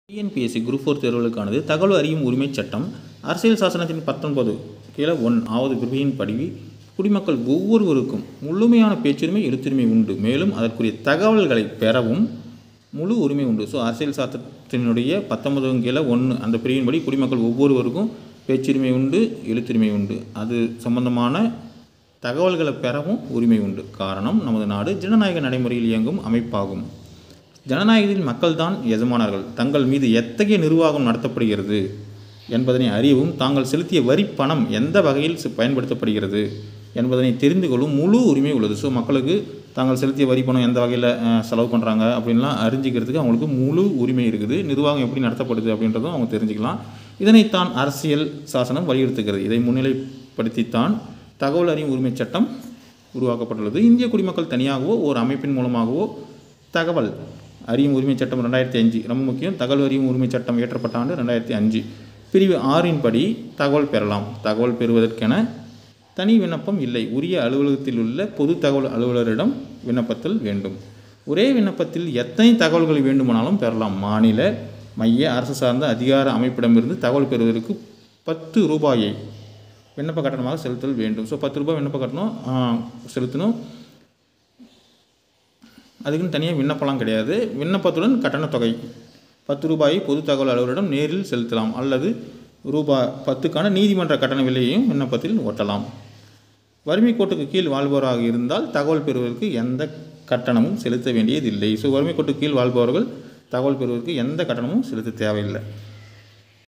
TNPSC group four தேர்வுகளுக்கானது தகவல் அறியும் உரிமைச் சட்டம் அரசியல் சாசனத்தின் பத்தொன்பது கீழே ஒன் ஆவது பிரிவின் படி குடிமக்கள் ஒவ்வொருவருக்கும் முழுமையான பேச்சுரிமை எழுத்துரிமை உண்டு மேலும் அதற்குரிய தகவல்களை பெறவும் முழு உரிமை உண்டு ஸோ அரசியல் சாசனத்தினுடைய பத்தொன்பது கீழே ஒன்று அந்த பிரிவின்படி குடிமக்கள் ஒவ்வொருவருக்கும் பேச்சுரிமை உண்டு எழுத்துரிமை உண்டு அது சம்பந்தமான தகவல்களை பெறவும் உரிமை உண்டு காரணம் நமது நாடு ஜனநாயக நடைமுறையில் இயங்கும் அமைப்பாகும் ஜனநாயகத்தில் மக்கள்தான் எஜமானர்கள் தங்கள் மீது எத்தகைய நிர்வாகம் நடத்தப்படுகிறது என்பதனை அறியவும் தாங்கள் செலுத்திய வரி பணம் எந்த வகையில் செ- பயன்படுத்தப்படுகிறது என்பதனை தெரிந்து கொள்ளும் முழு உரிமை உள்ளது ஸோ மக்களுக்கு தாங்கள் செலுத்திய வரி பணம் எந்த வகையில் அஹ், செலவு பண்ணுறாங்க அப்படின்லாம் அறிஞ்சிக்கிறதுக்கு அவங்களுக்கு முழு உரிமை இருக்குது நிர்வாகம் எப்படி நடத்தப்படுது அப்படின்றதும் அவங்க தெரிஞ்சுக்கலாம் இதனைத்தான் அரசியல் சாசனம் வலியுறுத்துகிறது இதை முன்னிலைப்படுத்தித்தான் தகவல் அறியும் உரிமைச் சட்டம் உருவாக்கப்பட்டுள்ளது இந்திய குடிமக்கள் தனியாகவோ ஒரு அமைப்பின் மூலமாகவோ தகவல் அறியும் உரிமைச் சட்டம் ரெண்டாயிரத்தி அஞ்சு ரொம்ப முக்கியம் தகவல் அறியும் உரிமைச் சட்டம் இயற்றப்பட்ட ஆண்டு ரெண்டாயிரத்தி அஞ்சு பிரிவு ஆறின் படி தகவல் பெறலாம் தகவல் பெறுவதற்கென தனி விண்ணப்பம் இல்லை உரிய அலுவலகத்தில் உள்ள பொது தகவல் அலுவலரிடம் விண்ணப்பத்தல் வேண்டும் ஒரே விண்ணப்பத்தில் எத்தனை தகவல்கள் வேண்டுமானாலும் பெறலாம் மாநில மைய அரசு சார்ந்த அதிகார அமைப்பிடமிருந்து தகவல் பெறுவதற்கு பத்து ரூபாயை விண்ணப்ப கட்டணமாக செலுத்தல் வேண்டும் ஸோ பத்து ரூபாய் விண்ணப்ப கட்டணம் ஆ, செலுத்தணும் அதுக்குன்னு தனியாக விண்ணப்பம்லாம் கிடையாது விண்ணப்பத்துடன் கட்டணத் தொகை பத்து ரூபாயை பொது தகவல் அலுவலரிடம் நேரில் செலுத்தலாம் அல்லது ரூபாய் பத்துக்கான நீதிமன்ற கட்டண விலையையும் விண்ணப்பத்தில் ஒட்டலாம் வறுமை கோட்டுக்கு கீழ் வாழ்பவராக இருந்தால் தகவல் பெறுவதற்கு எந்த கட்டணமும் செலுத்த வேண்டியதில்லை ஸோ வறுமை கோட்டுக்கு கீழ் வாழ்பவர்கள் தகவல் பெறுவதற்கு எந்த கட்டணமும் செலுத்த தேவையில்லை